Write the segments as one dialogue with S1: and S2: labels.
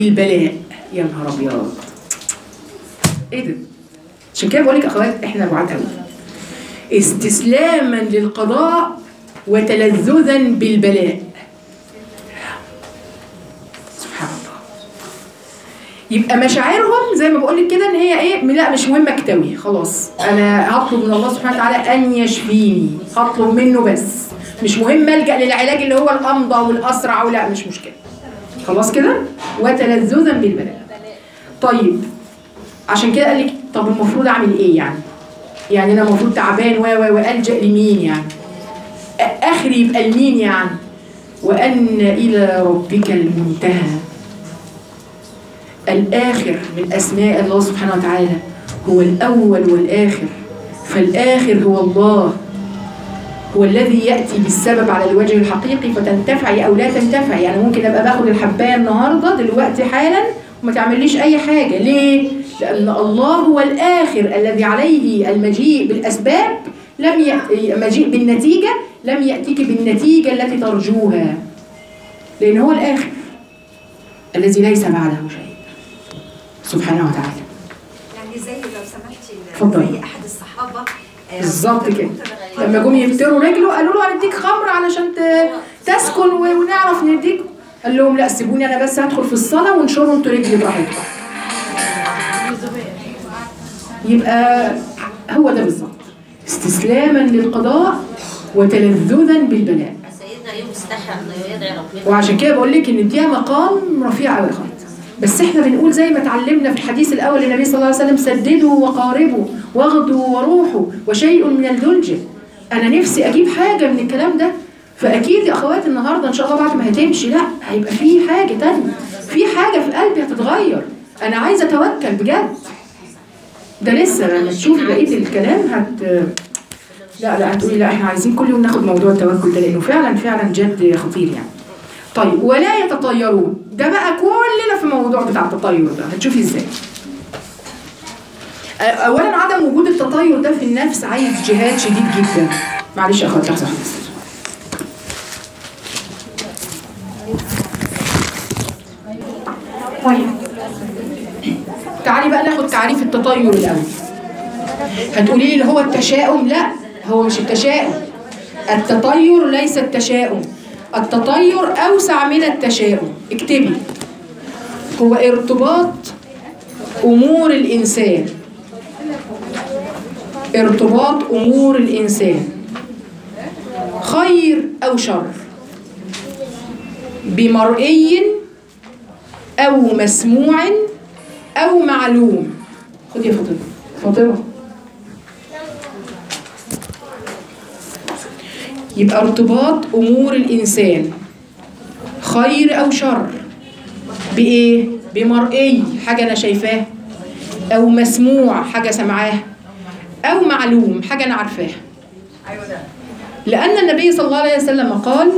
S1: البلاء يا نهار ابيض ايه ده عشان كده بقول لك اخوات احنا بعاد قوي استسلاما للقضاء وتلذذا بالبلاء سبحان الله يبقى مشاعرهم زي ما بقول لك كده ان هي ايه لا مش مهم اكتوي خلاص انا هطلب من الله سبحانه وتعالى ان يشفيني هطلب منه بس مش مهم الجا للعلاج اللي هو الامضى والاسرع ولا مش مشكله خلاص كده وتلذذا بالبلاء طيب عشان كده قال لك طب المفروض اعمل ايه يعني يعني انا المفروض تعبان و و والجا لمين يعني اخري يبقى لمين يعني وان الى ربك المنتهى الآخر من أسماء الله سبحانه وتعالى هو الأول والآخر فالآخر هو الله هو الذي يأتي بالسبب على الوجه الحقيقي فتنتفعي أو لا تنتفعي يعني ممكن أبقى باخد الحباية النهاردة دلوقتي حالا وما تعمليش أي حاجة ليه؟ لأن الله هو الآخر الذي عليه المجيء بالأسباب لم يأتي مجيء بالنتيجة لم يأتيك بالنتيجة التي ترجوها لأن هو الآخر الذي ليس بعده شيء سبحانه وتعالى
S2: يعني زي لو سمحتي
S1: اتفضلي.
S2: زي احد الصحابه آه،
S1: بالظبط كده
S2: ممكن-
S1: لما جم يفتروا رجله قالوا له هنديك خمر علشان ت- تسكن و- ونعرف نديك قال لهم لا سيبوني انا بس هدخل في الصلاه وانشروا انتوا رجلي براحتكم يبقى هو ده بالظبط استسلاما للقضاء وتلذذا بالبلاء
S3: سيدنا ايوب استحى انه يدعي ربنا
S1: وعشان كده بقول لك ان دي مقام رفيع قوي يا اخوات بس احنا بنقول زي ما اتعلمنا في الحديث الاول للنبي صلى الله عليه وسلم سددوا وقاربوا واغدوا وروحوا وشيء من الدلج انا نفسي اجيب حاجه من الكلام ده فاكيد يا اخوات النهارده ان شاء الله بعد ما هتمشي لا هيبقى في حاجه تانية في حاجه في قلبي هتتغير انا عايزه اتوكل بجد ده لسه لما تشوفي بقيه الكلام هت لا لا هتقولي لا احنا عايزين كل يوم ناخد موضوع التوكل ده لانه فعلا فعلا جد خطير يعني طيب ولا يتطيرون ده بقى كلنا في موضوع بتاع التطير ده هتشوفي ازاي أ- اولا عدم وجود التطير ده في النفس عايز جهاد شديد جدا معلش يا اخوات لحظه واحدة بس. طيب تعالي بقى ناخد تعريف التطير الاول هتقولي لي اللي هو التشاؤم لا هو مش التشاؤم التطير ليس التشاؤم التطير أوسع من التشاؤم اكتبي هو ارتباط أمور الإنسان ارتباط أمور الإنسان خير أو شر بمرئي أو مسموع أو معلوم خدي يا فاطمة فاطمة يبقى ارتباط امور الانسان خير او شر بايه بمرئي حاجه انا شايفاها او مسموع حاجه سمعاها او معلوم حاجه انا عارفاها لان النبي صلى الله عليه وسلم قال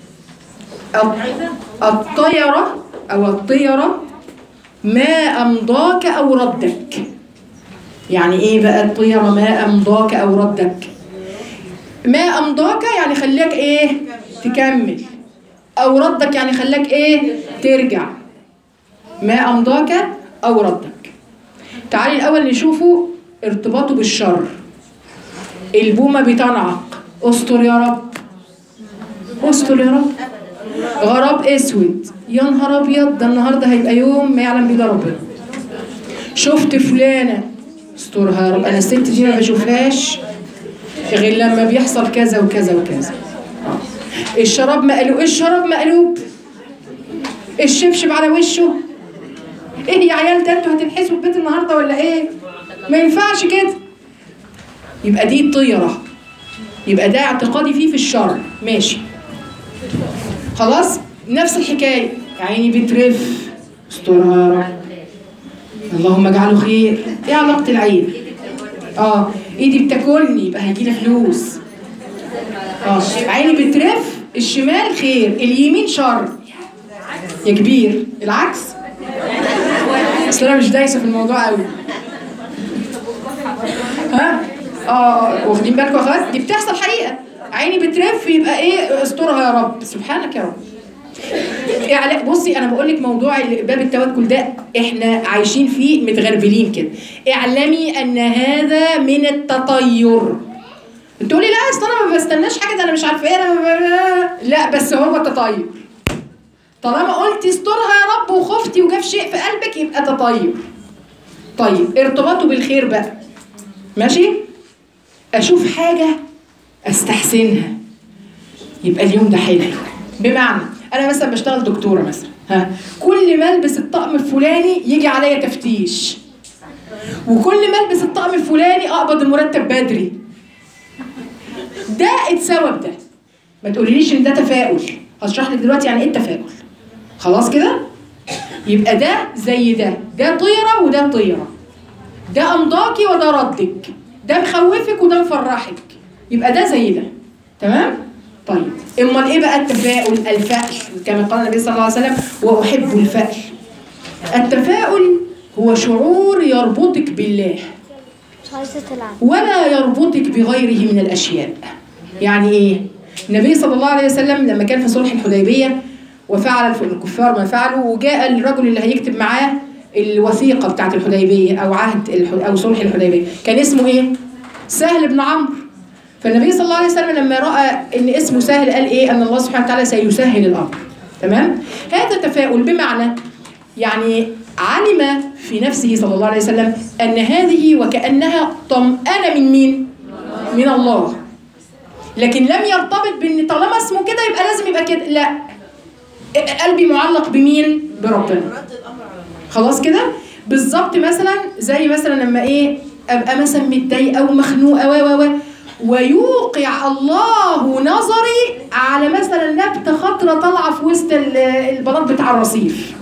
S1: الط- الطيره او الطيره ما امضاك او ردك يعني ايه بقى الطيره ما امضاك او ردك ما امضاك يعني خلاك ايه تكمل او ردك يعني خلاك ايه ترجع ما امضاك او ردك تعالي الاول نشوفه ارتباطه بالشر البومه بتنعق استر يا رب استر يا رب غراب اسود يا نهار ابيض ده النهارده هيبقى يوم ما يعلم بيه ربنا شفت فلانه استرها يا رب انا الست دي ما بشوفهاش غير لما بيحصل كذا وكذا وكذا آه. الشراب مقلوب الشراب مقلوب الشبشب على وشه ايه يا عيال ده انتوا هتنحسوا في بيت النهارده ولا ايه ما ينفعش كده يبقى دي طيره يبقى ده اعتقادي فيه في الشر ماشي خلاص نفس الحكايه عيني بترف استرها يا رب اللهم اجعله خير ايه علاقه العين اه ايدي بتاكلني يبقى هيجيلي فلوس اه عيني بترف الشمال خير اليمين شر يا كبير العكس اصل انا مش دايسه في الموضوع قوي ها اه واخدين بالكم يا اخوات دي بتحصل حقيقه عيني بترف يبقى ايه استرها يا رب سبحانك يا رب إعلا- بصي انا بقول لك موضوع ال- باب التوكل ده احنا عايشين فيه متغربلين كده اعلمي ان هذا من التطير تقولي لا اصل انا ما بستناش حاجه ده انا مش عارفه ايه انا ما- لا بس هو التطير طالما قلتي استرها يا رب وخفتي وجاب شيء في قلبك يبقى تطير طيب ارتباطه بالخير بقى ماشي اشوف حاجه استحسنها يبقى اليوم ده حلو بمعنى انا مثلا بشتغل دكتوره مثلا ها كل ما البس الطقم الفلاني يجي عليا تفتيش وكل ما البس الطقم الفلاني اقبض المرتب بدري ده اتسوى بده ما تقوليليش ان ده تفاؤل هشرح لك دلوقتي يعني ايه التفاؤل خلاص كده يبقى ده زي ده ده طيره وده طيره ده امضاكي وده ردك ده مخوفك وده مفرحك يبقى ده زي ده تمام طيب امال ايه بقى التفاؤل الفأل كما قال النبي صلى الله عليه وسلم واحب الفأل التفاؤل هو شعور يربطك بالله
S4: مش عايزة تلعب
S1: ولا يربطك بغيره من الاشياء يعني ايه النبي صلى الله عليه وسلم لما كان في صلح الحديبيه وفعل الكفار ما فعلوا وجاء الرجل اللي هيكتب معاه الوثيقه بتاعت الحديبيه او عهد الح- او صلح الحديبيه كان اسمه ايه سهل بن عمرو فالنبي صلى الله عليه وسلم لما راى ان اسمه سهل قال ايه ان الله سبحانه وتعالى سيسهل الامر تمام هذا تفاؤل بمعنى يعني علم في نفسه صلى الله عليه وسلم ان هذه وكانها طمأنه من مين من الله لكن لم يرتبط بان طالما اسمه كده يبقى لازم يبقى كده لا قلبي معلق بمين بربنا خلاص كده بالظبط مثلا زي مثلا لما ايه ابقى مثلا متضايقه ومخنوقه و و و ويوقع الله نظري على مثلا نبته خضره طالعه في وسط ال- البلاط بتاع الرصيف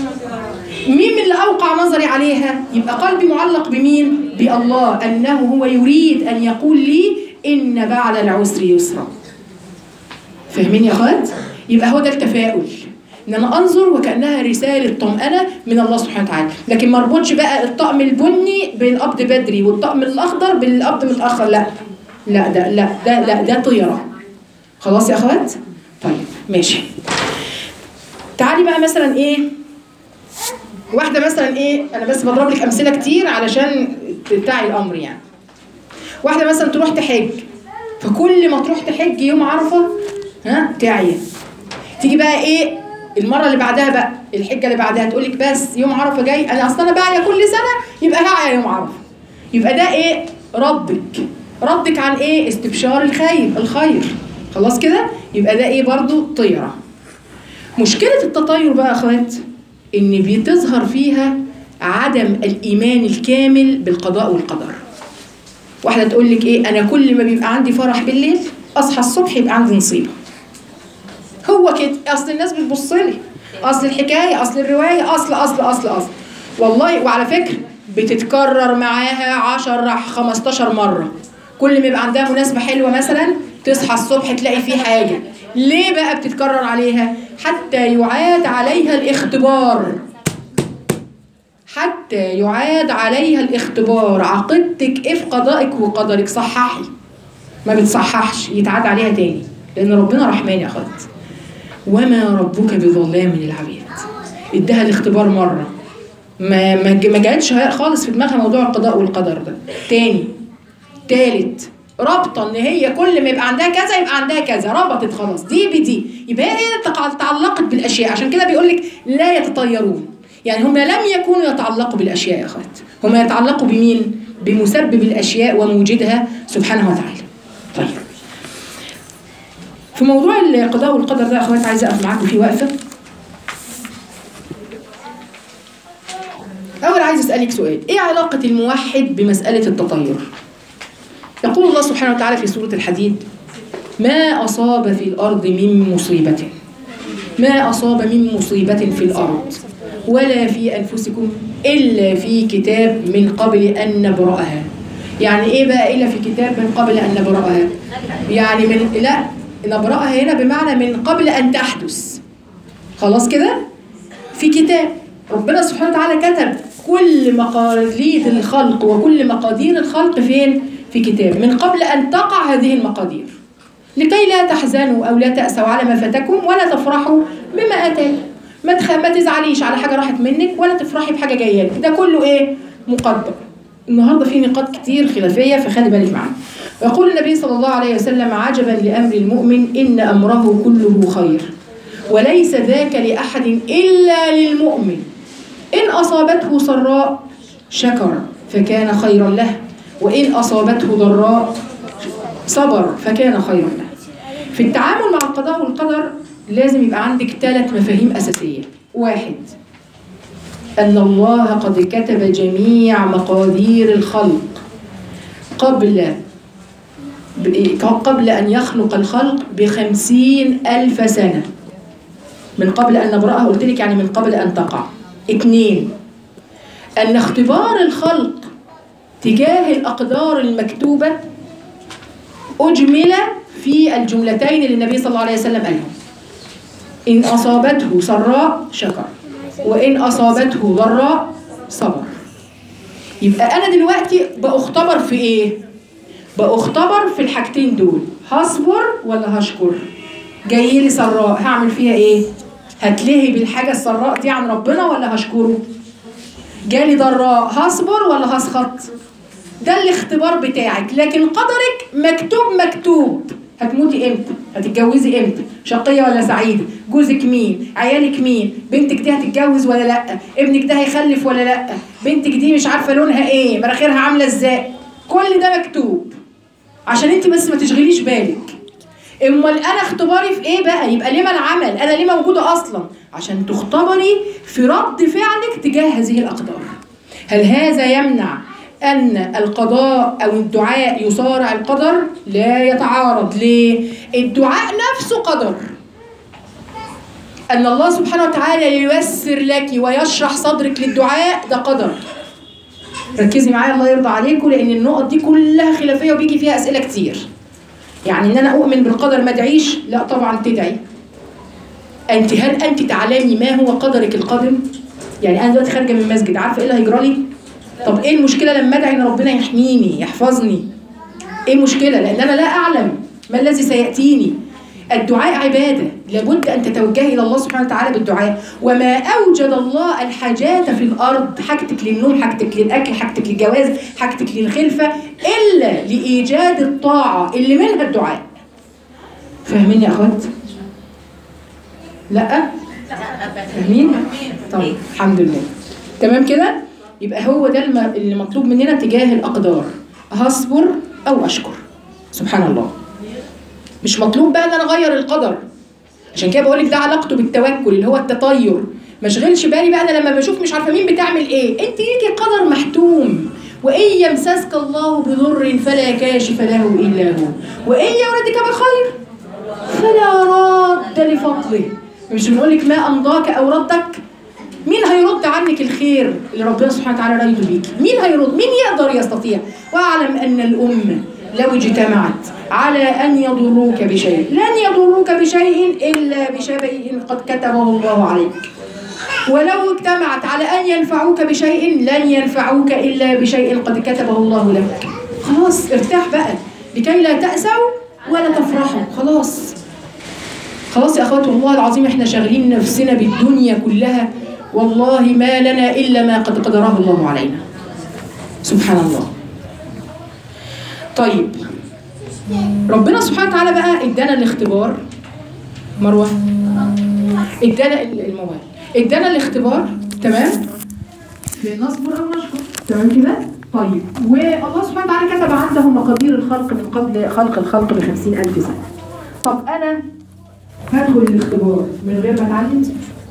S1: مين من اللي اوقع نظري عليها يبقى قلبي معلق بمين بالله انه هو يريد ان يقول لي ان بعد العسر يسرا فاهمين يا اخوات يبقى هو ده التفاؤل ان انا انظر وكانها رساله طمانه من الله سبحانه وتعالى لكن ما اربطش بقى الطقم البني بالقبض بدري والطقم الاخضر بالقبض متاخر لا لا ده لا ده لا ده طيره خلاص يا اخوات طيب ماشي تعالي بقى مثلا ايه واحده مثلا ايه انا بس بضرب لك امثله كتير علشان تبتاعي الامر يعني واحده مثلا تروح تحج فكل ما تروح تحج يوم عرفه ها تعيا تيجي بقى ايه المره اللي بعدها بقى الحجه اللي بعدها تقول لك بس يوم عرفه جاي انا اصلا انا بعيا كل سنه يبقى هعيا يوم عرفه يبقى ده ايه ردك ردك عن ايه استبشار الخير الخير خلاص كده يبقى ده ايه برضو طيره مشكله التطير بقى يا اخوات ان بتظهر فيها عدم الايمان الكامل بالقضاء والقدر واحده تقول لك ايه انا كل ما بيبقى عندي فرح بالليل اصحى الصبح يبقى عندي نصيبه هو كده اصل الناس بتبص لي اصل الحكايه اصل الروايه اصل اصل اصل اصل والله وعلى فكره بتتكرر معاها 10 15 مره كل ما يبقى عندها مناسبه حلوه مثلا تصحى الصبح تلاقي فيه حاجه ليه بقى بتتكرر عليها حتى يعاد عليها الاختبار حتى يعاد عليها الاختبار عقيدتك ايه في قضائك وقدرك صححي ما بتصححش يتعاد عليها تاني لان ربنا رحمن يا اخوات وما ربك بظلام للعبيد ادها الاختبار مره ما ما ج- ما جاتش خالص في دماغها موضوع القضاء والقدر ده تاني تالت رابطه ان هي كل ما يبقى عندها كذا يبقى عندها كذا ربطت خلاص دي بدي يبقى هي إيه تق- تعلقت بالاشياء عشان كده بيقول لك لا يتطيرون يعني هم لم يكونوا يتعلقوا بالاشياء يا اخوات هم يتعلقوا بمين بمسبب الاشياء وموجدها سبحانه وتعالى طيب في موضوع القضاء والقدر ده يا اخوات عايزه اقف معاكم فيه وقفه اول عايز اسالك سؤال ايه علاقه الموحد بمساله التطير يقول الله سبحانه وتعالى في سوره الحديد ما اصاب في الارض من مصيبه ما اصاب من مصيبه في الارض ولا في انفسكم الا في كتاب من قبل ان نبراها يعني ايه بقى الا في كتاب من قبل ان نبراها يعني من لا نبراها هنا بمعنى من قبل ان تحدث خلاص كده في كتاب ربنا سبحانه وتعالى كتب كل مقاليد الخلق وكل مقادير الخلق فين في كتاب من قبل ان تقع هذه المقادير لكي لا تحزنوا او لا تأسوا على ما فاتكم ولا تفرحوا بما اتاكم ما تخ... ما تزعليش على حاجه راحت منك ولا تفرحي بحاجه جايه لك ده كله ايه مقدر النهارده في نقاط كتير خلافيه فخلي بالك معانا ويقول النبي صلى الله عليه وسلم عجبا لامر المؤمن ان امره كله خير وليس ذاك لاحد الا للمؤمن ان اصابته سراء شكر فكان خيرا له وان اصابته ضراء صبر فكان خيرا له في التعامل مع القضاء والقدر لازم يبقى عندك ثلاث مفاهيم أساسية واحد أن الله قد كتب جميع مقادير الخلق قبل ب- قبل أن يخلق الخلق بخمسين ألف سنة من قبل أن نبرأها قلت لك يعني من قبل أن تقع اثنين أن اختبار الخلق تجاه الأقدار المكتوبة أجمل في الجملتين اللي النبي صلى الله عليه وسلم قالهم إن أصابته سراء شكر وإن أصابته ضراء صبر يبقى أنا دلوقتي بأختبر في إيه؟ بأختبر في الحاجتين دول هصبر ولا هشكر؟ جاي لي سراء هعمل فيها إيه؟ هتلهي بالحاجة السراء دي عن ربنا ولا هشكره؟ جالي ضراء هصبر ولا هسخط؟ ده الاختبار بتاعك لكن قدرك مكتوب مكتوب هتموتي امتى هتتجوزي امتى شقيه ولا سعيده جوزك مين عيالك مين بنتك دي هتتجوز ولا لا ابنك ده هيخلف ولا لا بنتك دي مش عارفه لونها ايه مناخيرها عامله ازاي كل ده مكتوب عشان انت بس ما تشغليش بالك امال انا اختباري في ايه بقى يبقى ليه ما العمل انا ليه موجوده اصلا عشان تختبري في رد فعلك تجاه هذه الاقدار هل هذا يمنع أن القضاء أو الدعاء يصارع القدر؟ لا يتعارض، ليه؟ الدعاء نفسه قدر. أن الله سبحانه وتعالى ييسر لك ويشرح صدرك للدعاء ده قدر. ركزي معايا الله يرضى عليكم لأن النقط دي كلها خلافية وبيجي فيها أسئلة كتير. يعني إن أنا أؤمن بالقدر ما أدعيش؟ لا طبعا تدعي. أنت هل أنت تعلمي ما هو قدرك القادم؟ يعني أنا دلوقتي خارجة من المسجد عارفة إيه اللي هيجرى لي؟ طب ايه المشكله لما ادعي ان ربنا يحميني يحفظني ايه المشكله لان انا لا اعلم ما الذي سياتيني الدعاء عباده لابد ان تتوجهي الى الله سبحانه وتعالى بالدعاء وما اوجد الله الحاجات في الارض حاجتك للنوم حاجتك للاكل حاجتك للجواز حاجتك للخلفه الا لايجاد الطاعه اللي منها الدعاء فاهمين يا اخوات لا فاهمين طيب الحمد لله تمام كده يبقى هو ده الم- اللي مطلوب مننا تجاه الأقدار هصبر أو أشكر سبحان الله مش مطلوب بقى ان انا اغير القدر عشان كده بقول لك ده علاقته بالتوكل اللي هو التطير ما اشغلش بالي بقى انا لما بشوف مش عارفه مين بتعمل ايه انت ليكي قدر محتوم وان يمسسك الله بضر فلا كاشف له الا هو وان يردك بخير فلا راد لفضله مش بنقول لك ما امضاك او ردك مين هيرد عنك الخير اللي ربنا سبحانه وتعالى رايده بيك مين هيرد مين يقدر يستطيع واعلم ان الامه لو اجتمعت على ان يضروك بشيء لن يضروك بشيء الا بشيء قد كتبه الله عليك ولو اجتمعت على ان ينفعوك بشيء لن ينفعوك الا بشيء قد كتبه الله لك خلاص ارتاح بقى لكي لا تأسوا ولا تفرحوا خلاص خلاص يا اخوات والله العظيم احنا شاغلين نفسنا بالدنيا كلها والله ما لنا الا ما قد قدره الله علينا سبحان الله طيب ربنا سبحانه وتعالى بقى ادانا الاختبار مروه ادانا ال- الموال ادانا الاختبار تمام في نصبر او نشكر تمام كده طيب والله سبحانه وتعالى كتب عنده مقادير الخلق من قبل خلق الخلق ب ألف سنه طب انا هدخل الاختبار من غير ما اتعلم